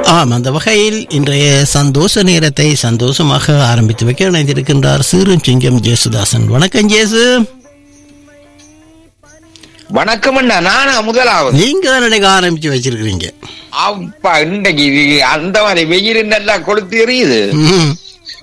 ஆம் அந்த வகையில் இன்றைய சந்தோஷ நேரத்தை சந்தோஷமாக ஆரம்பித்து வைக்க இணைந்திருக்கின்றார் சிறு சிங்கம் ஜேசுதாசன் வணக்கம் ஜேசு வணக்கம் அண்ணா நானா முதலாவது நீங்க தான் நினைக்க ஆரம்பிச்சு வச்சிருக்கிறீங்க அப்பா இன்றைக்கு இது அந்த மாதிரி வெயில் நல்லா கொளுத்து எரியுது ம்.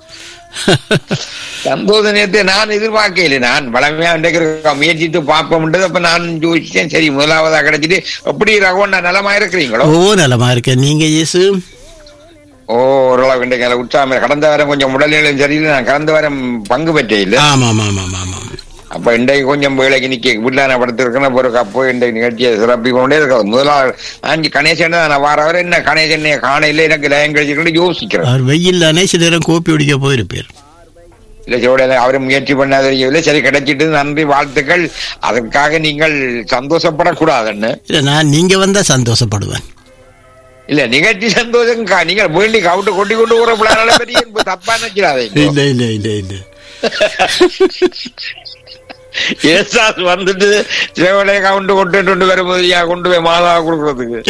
சந்தோஷ நேரத்தை நான் எதிர்பார்க்கல நான் வளமையா இன்றைக்கு இருக்க முயற்சித்து பார்ப்போம்ன்றது அப்ப நான் யோசிச்சேன் சரி முதலாவதா கிடைச்சிட்டு எப்படி ரகுவண்ணா நலமா இருக்கிறீங்களோ ஓ நலமா இருக்க நீங்க ஜேசு ஓ ஓரளவு இன்றைக்கு அதில் உற்சாகம் கடந்த வாரம் கொஞ்சம் உடல்நிலையும் சரியில்லை நான் கடந்த வாரம் பங்கு பெற்றே இல்லை ஆமாம் ஆமாம் ஆமாம் அப்ப இன்றைக்கு கொஞ்சம் வேலைக்கு நிக்க வீட்டுல படுத்திருக்கேன் ஒரு கப்போ இந்த நிகழ்ச்சியை சிறப்பி கொண்டே இருக்காது முதலாவது அஞ்சு கணேசன் நான் வாரவர் என்ன கணேசன் காணையில எனக்கு லயம் கழிச்சுக்கிட்டு யோசிக்கிறேன் அவர் வெயில் தானே சில நேரம் கோப்பி குடிக்க போயிருப்பார் இல்ல சோட அவரும் முயற்சி பண்ணாத தெரியவில்லை சரி கிடைச்சிட்டு நன்றி வாழ்த்துக்கள் அதற்காக நீங்கள் சந்தோஷப்படக்கூடாதுன்னு இல்ல நான் நீங்க வந்தா சந்தோஷப்படுவேன் இல்ல நிகழ்ச்சி சந்தோஷம் கா- நீங்கள் வேண்டி கவுட்டு கொட்டி கொண்டு போற பிள்ளைனால பெரிய தப்பா நினைக்கிறாதீங்க இல்ல இல்ல இல்ல இல்ல ஏசாஸ் வந்துட்டு சேவலையை கவுண்டு கொண்டு கொண்டு வரும்போது யா கொண்டு போய் மாதா கொடுக்கறதுக்கு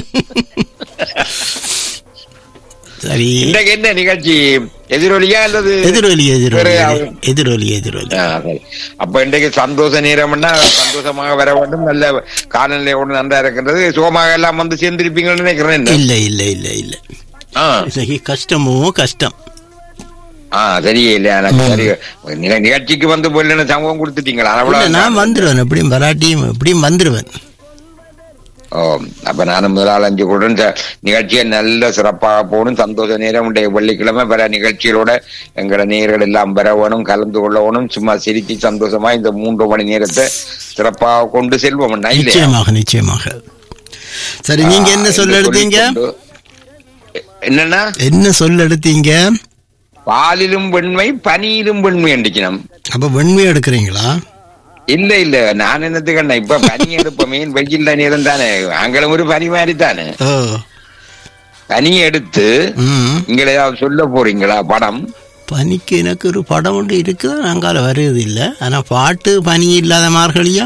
சரி இன்றைக்கு என்ன நிகழ்ச்சி எதிரொலியா அல்லது எதிரொலி எதிரொலி வேற எதிரொலி எதிரொலி ஆ, சரி. அப்ப இன்றைக்கு சந்தோஷ நேரம்னா சந்தோஷமாக வர வேண்டும் நல்ல காலநிலையோடு நன்றா இருக்கின்றது சுகமாக எல்லாம் வந்து சேர்ந்திருப்பீங்கன்னு நினைக்கிறேன் என்ன? இல்ல இல்ல இல்ல இல்ல ஆ இன்னைக்கு கஷ்டமோ கஷ்டம் ஆ சரியே இல்ல எனக்கு சரி நிக- நிகழ்ச்சிக்கு வந்து போயில சம்பவம் கொடுத்துட்டீங்களா இல்ல அவ்வளவு நான் வந்துருவேன் எப்படியும் வராட்டியும் எப்படியும் வந்துருவேன் ஓ அப்ப நானும் முதலாள் அஞ்சு கூட இந்த நிகழ்ச்சியை நல்ல சிறப்பாக போகணும் சந்தோஷ நேரம் உடைய வெள்ளிக்கிழமை வர நிகழ்ச்சிகளோட எங்களோட நேர்கள் எல்லாம் வர வேணும் கலந்து கொள்ளணும் சும்மா சிரிச்சு சந்தோஷமா இந்த மூன்று மணி நேரத்தை சிறப்பாக கொண்டு செல்வோம் அண்ணா, இல்லையா நிச்சயமாக நிச்சயமாக சரி நீங்க என்ன ஆ, சொல்ல என்று எடுத்தீங்க சொல்லிக்கொண்டு- என்னன்னா என்ன சொல்ல எடுத்தீங்க பாலிலும் வெண்மை பனியிலும் வெண்மை அண்டிக்கணும் அப்ப வெண்மை எடுக்கிறீங்களா இல்ல இல்ல நான் என்னத்துக்கு அண்ணா இப்ப பனி எடுப்போமே வெயில் நேரம் தானே அங்களும் ஒரு பனி மாதிரி தானே ஓ பனி எடுத்து ம் நீங்க ஏதாவது சொல்ல போறீங்களா படம் பனிக்கு எனக்கு ஒரு படம் ஒன்று இருக்குது அங்கால வருது இல்ல ஆனா பாட்டு பனி இல்லாத மார்கழியா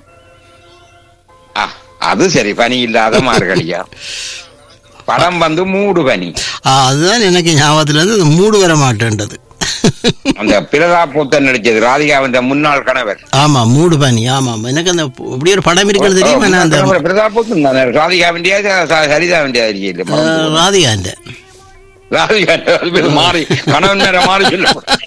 ஆ, அது சரி பனி இல்லாத மார்கழியா படம் வந்து மூடு பனி ஆ, அதுதான் எனக்கு ஞாபகத்துல இருந்து அது மூடு வர மாட்டேன்றது அந்த பிரதா பூத்தன் நடிச்சது ராதிகாவின் முன்னாள் கணவர் ஆமா மூடு பனி ஆமா எனக்கு அந்த இப்படி ஒரு படம் இருக்கிறது தெரியுமா நான் அந்த பிரதா பூத்தன் தானே ராதிகாவிண்டியா சரிதாவிண்டியா தெரியல ஆ, ராதிகாண்ட ராதிகா அது பேரு மாறி கணவன் நேரம் மாறி சொல்ல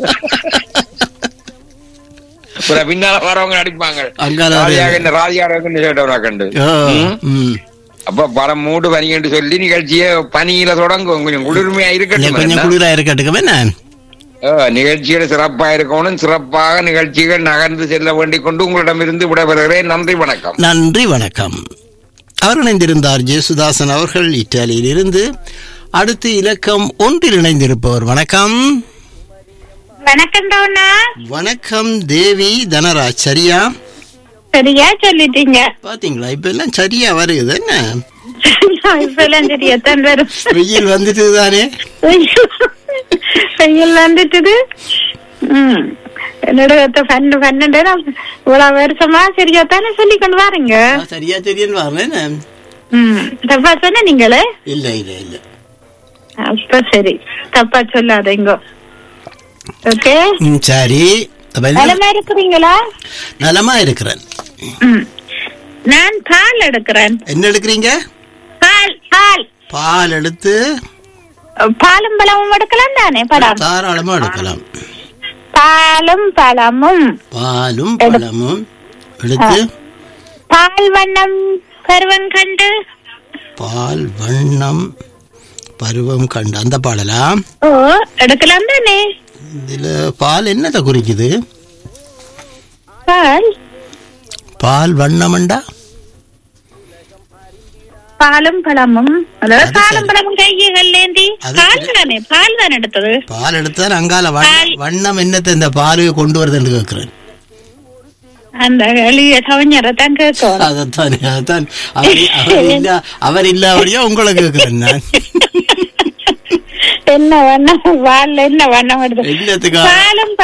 அப்புறம் பின்னால வரவங்க நடிப்பாங்க அங்கால ஒரு- ராதியாக இந்த ராதிகார கேட்டவனா கண்டு ஓ, ம். ம். அப்ப படம் மூடு பனி என்று சொல்லி நிகழ்ச்சியை பனியில தொடங்கும் கொஞ்சம் குளிர்மையா இல்ல, இருக்கட்டும் கொஞ்சம் என்ன? குளிரா இருக்கட்டுமே நான் ஆ, நிகழ்ச்சிகள் சிறப்பா இருக்கணும் சிறப்பாக நிகழ்ச்சிகள் நகர்ந்து செல்ல வேண்டிக் கொண்டு உங்களிடமிருந்து விடைபெறுகிறேன் நன்றி வணக்கம் நன்றி வணக்கம் அவர் இணைந்திருந்தார் ஜேசுதாசன் அவர்கள் இத்தாலியில் இருந்து அடுத்து இலக்கம் ஒன்றில் இணைந்திருப்பவர் வணக்கம் வணக்கம் டவுனா வணக்கம் தேவி தனராஜ் சரியா சரியா சொல்லிட்டீங்க பாத்தீங்களா இப்ப எல்லாம் சரியா வருது என்ன இப்ப எல்லாம் தெரியத்தான் வரும் வெயில் வந்துட்டு தானே வெயில் வந்துட்டுது ம் என்னோட பன்னெண்டு பன்னெண்டு நான் இவ்வளவு வருஷமா சரியாத்தானே சொல்லி கொண்டு வாருங்க ஆ, சரியா தெரியும் வரேன் ம் தப்பா சொன்ன நீங்களே இல்ல இல்ல இல்ல அப்ப சரி தப்பா சொல்லாதீங்க ஓகே ம், சரி அப்ப என்ன- நலமா இருக்கிறீங்களா நலமா இருக்கிறேன் ம் நான் பால் எடுக்கிறேன் என்ன எடுக்கிறீங்க பால் பால் பால் எடுத்து பாலும் பழமும் எடுக்கலாம் தானே படம் தாராளமா எடுக்கலாம் பாலும் பழமும் பாலும் பழமும் எடுத்து பால் வண்ணம் பருவம் கண்டு பால் வண்ணம் பருவம் கண்டு அந்த பாடலா ஓ எடுக்கலாம் தானே இதுல பால் என்னத்தை குறிக்குது பால் பால் வண்ணமண்டா பாலும் பழமும் அதாவது அது பாலும் சரி. பழமும் கையிலேந்தி அது பால் சரி. தானே பால் தான் எடுத்தது பால் எடுத்தா அங்கால வண்ண- பால். வண்ணம் என்னத்தை இந்த பாலுக்கு கொண்டு வருதுன்னு கேட்கிறேன் அந்த எளிய கவிஞரை தான் கேட்கும் அதைத்தான் அதைத்தான் அவர் அவர் இல்ல அவர் இல்லாமடியா உங்களை கேட்கிறேன் நான் என்ன வண்ணம் பால்ல என்ன வண்ணம் எடுத்து என்னத்துக்கா பாலும்